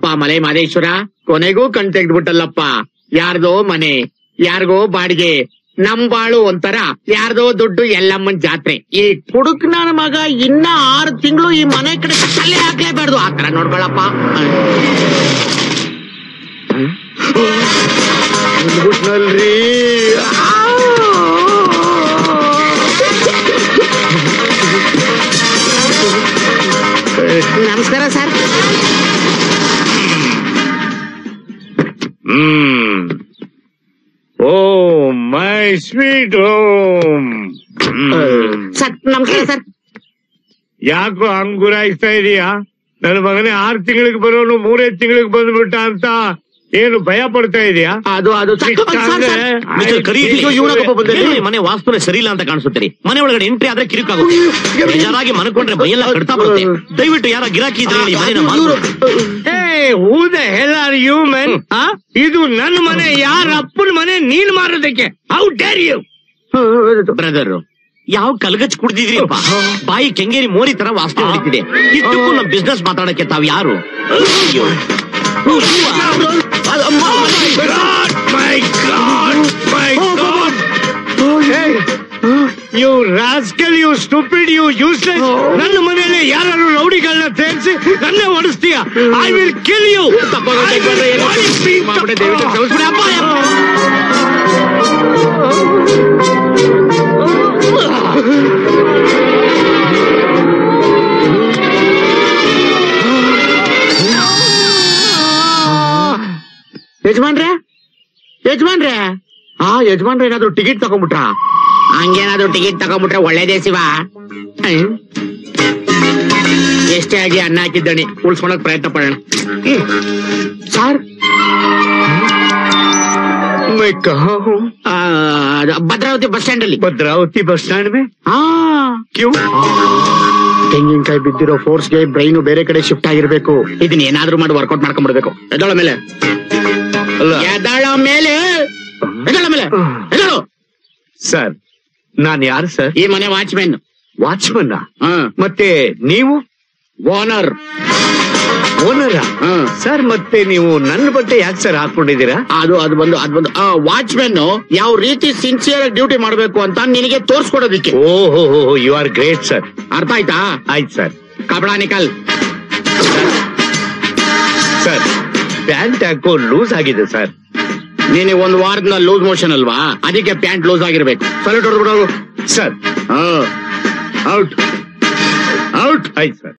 ಮಲೆ ಮಾದೇಶ್ವರ ಕೊನೆಗೂ ಕಣ್ ತೆಗ್ದ್ಬಿಟ್ಟಲ್ಲಪ್ಪ ಯಾರ್ದೋ ಮನೆ ಯಾರಿಗೋ ಬಾಡಿಗೆ ನಮ್ ಬಾಳು ಒಂಥರ ಯಾರ್ದೋ ದುಡ್ಡು ಎಲ್ಲಮ್ಮನ್ ಜಾತ್ರೆ ಈ ಕುಡುಕ್ ನನ್ನ ಮಗ ಇನ್ನ ಆರು ತಿಂಗಳು ಈ ಮನೆ ಕಡೆ ತಲೆ ಹಾಕ್ಲೇಬಾರ್ದು ಆ ತರ ನೋಡ್ಕೊಳಪ್ಪ ಅಂದ್ಬಿಟ್ನಲ್ರಿ ನಮಸ್ಕಾರ sir hmm oh my sweet home sir ನಮಸ್ಕಾರ ಸರ್ ಯಾಕೋ ಹಂಗ್ ಗುರಾಯಿಸ್ತಾ ಇದೀಯಾ ನನ್ನ ಮಗನೇ ಆರ್ ತಿಂಗಳಿಗೆ ಬರೋನು ಮೂರೇ ತಿಂಗಳಿಗೆ ಬಂದ್ಬಿಟ್ಟ ಅಂತ ಏನು ಭಯ ಪಡ್ತಾ ಇದೀಯಾ ಅದು ಅದು ಸರ್, ಇಷ್ಟ ಸರ್, ಅಂದ್ರೆ ಸರ್. ಮಿಸ್ಟರ್ ಕರಿ ಇಡ್ಲಿ. ಇದು ಇವ್ನೊಬ್ಬ ಬಂದಿದ್ದಾನೆ. ಏನು ಈ ಮನೆ ವಾಸ್ತುನೇ ಸರಿ ಇಲ್ಲ ಅಂತ ಕಾಣಿಸುತ್ತೀರಿ ಮನೆ ಒಳಗಡೆ ಎಂಟ್ರಿ ಆದ್ರೆ ಕಿರುಕಾಗುತ್ತೆ ಬೇಜಾರಾಗಿ ಮನ್ಕೊಂಡ್ರೆ ಮೈಯೆಲ್ಲ ಕಡ್ತಾ ಬರುತ್ತೆ ದಯವಿಟ್ಟು ಯಾರ ಗಿರಾಕಿ ಇದ್ರೆ ಹೇಳಿ ಮನೆನ ಮಾರ್ಬಿಡು. ಏ who the hell are you men ಇದು ನನ್ನ ಮನೆ ಯಾರ ಅಪ್ಪನ ಮನೆ ನೀನ್ ಮಾರೋದಕ್ಕೆ ಹೌ ಡೇರ್ ಯು ಬ್ರದರ್ ಯಾವ ಕಲ್ಗಚ್ ಕುಡ್ದಿದ್ರಿ ಅಪ್ಪ ಬಾಯಿ ಕೆಂಗೇರಿ ಮೋರಿ ತರ ವಾಸನೆ ಹೊಡಿತಿದೆ ಇಷ್ಟಕ್ಕೂ ನಮ್ ಬಿಸ್ನೆಸ್ ಮಾತಾಡಕ್ಕೆ ತಾವ್ ಯಾರು ಅಯ್ಯೋ. God, my God, my God. Hey, you rascal, you stupid, you useless. ನನ್ನ ಮನೆಯಲ್ಲಿ ಯಾರು ರೌಡಿಗಳನ್ನ ಸೇರಿಸಿ ನನ್ನ ಹೊಡಿಸ್ತೀಯ ಐ ವಿಲ್ ಕಿಲ್ ಯು ಮಾಡ್ಬಿಟ್ಟೆ, ದಯವಿಟ್ಟು ಕ್ಷಮಿಸ್ಬಿಡಿ. ಅಪ್ಪ, ಅಪ್ಪ. ಯಜಮಾನ್ರೆ ಯಜಮಾನ್ರೆ ಆ ಯಜಮಾನ್ರೆ ಏನಾದ್ರು ಟಿಕೆಟ್ ತಗೊಂಡ್ಬಿಟ್ರ ಹಂಗೇನಾದ್ರು ಟಿಕೆಟ್ ತಗೊಂಡ್ಬಿಟ್ರೆ ಒಳ್ಳೇದೇ ಶಿವ ಹ್ಮ್. ಎಷ್ಟೇ ಆಗಿ ಅನ್ನ ಹಾಕಿದ್ದಣಿ ಉಳ್ಸ್ಕೊಳಕ್ ಪ್ರಯತ್ನ ಪಡೋಣ ಹ್ಮ್. ಸರ್ मैं कहा हूँ ಆ, ಅದು ಭದ್ರಾವತಿ ಬಸ್ ಸ್ಟ್ಯಾಂಡ್ ಅಲ್ಲಿ भद्रावती बस स्टैंड में ಆ क्यों ತೆಂಗಿನಕಾಯಿ ಬಿದ್ದಿರೋ ಫೋರ್ಸ್ಗೆ ಬ್ರೈನ್ ಬೇರೆ ಕಡೆ ಶಿಫ್ಟ್ ಆಗಿರ್ಬೇಕು ಇದನ್ನ ಏನಾದ್ರೂ ಮಾಡಿ ವರ್ಕೌಟ್ ಮಾಡ್ಕೊಂಡ್ಬಿಡ್ಬೇಕು ಎದಳ ಮೇಲೆ ಅಲ್ಲ ಎದಳ ಮೇಲೆ ಎದಳ ಮೇಲೆ ಎದಳು ಸರ್ ನಾನ್ ಯಾರು ಸರ್ ಈ ಮನೆ ವಾಚ್ಮೆನ್ ವಾಚ್ಮನ್ ಮತ್ತೆ ನೀವು ಓನರ್ ಓನರ ಸರ್ ಮತ್ತೆ ನೀವು ನನ್ನ ಬಟ್ಟೆ ಯಾಕೆ ಸರ್ ಹಾಕೊಂಡಿದ್ದೀರಾ ಅದು ಅದು ಬಂದು ಅದು ಬಂದು ವಾಚ್ಮೆನ್ ಯಾವ ರೀತಿ ಸಿನ್ಸಿಯರ್ ಆಗಿ ಡ್ಯೂಟಿ ಮಾಡ್ಬೇಕು ಅಂತ ನಿನಗೆ ತೋರ್ಸ್ಕೊಡೋದಿಕ್ಕೆ ಓಹೋ ಯು ಆರ್ ಗ್ರೇಟ್ ಸರ್ ಅರ್ಥ ಆಯ್ತಾ ಆಯ್ತು ಸರ್ ಕಬಡ ನಿಕಲ್ ಸರ್ ಪ್ಯಾಂಟ್ ಹಾಕೋ ಲೂಸ್ ಆಗಿದೆ ಸರ್ ನೀನು ಒಂದ್ ವಾರದಿಂದ ಲೂಸ್ ಮೋಷನ್ ಅಲ್ವಾ ಅದಕ್ಕೆ ಪ್ಯಾಂಟ್ ಲೂಸ್ ಆಗಿರ್ಬೇಕು ಸಲ್ಯೂಟ್ ಹೊಡೆದ್ಬಿಡೋದು ಸರ್ ಔಟ್ ಔಟ್ ಆಯ್ತು ಸರ್